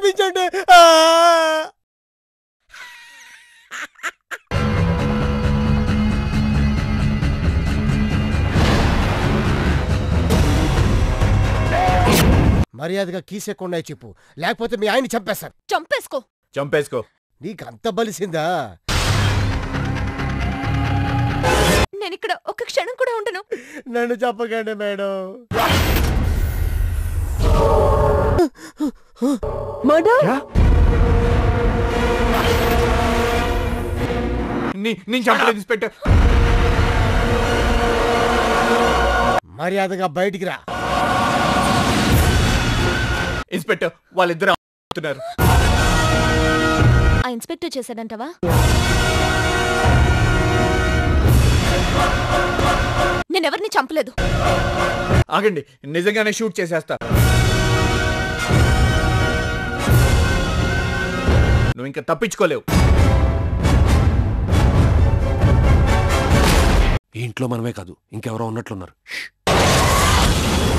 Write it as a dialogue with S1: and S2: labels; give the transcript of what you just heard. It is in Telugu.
S1: క్షమించండి ఆ! మర్యాదగా కీసెక్కుండా చెప్పు లేకపోతే మీ ఆయన్ని చంపేస్తాను
S2: చంపేసుకో
S3: చంపేసుకో
S1: నీకు అంత బలిసిందా
S2: నేను ఇక్కడ ఒక్క క్షణం కూడా ఉండను
S1: నన్ను చెప్పకండి మేడం
S2: మర్డర్
S3: నీ- నేను చంపలేదు ఇన్స్పెక్టర్
S1: మర్యాదగా బయటికి రా
S3: ఇన్స్పెక్టర్ వాళ్ళిద్దరు అవుతున్నారు
S2: ఆ ఇన్స్పెక్టర్ చేశాడంటవా నేనెవరిని చంపలేదు
S3: ఆగండి నిజంగానే షూట్ చేసేస్తా నువ్వు ఇంకా తప్పించుకోలేవు
S4: ఈ ఇంట్లో మనమే కాదు ఇంకెవరో ఉన్నట్లున్నారు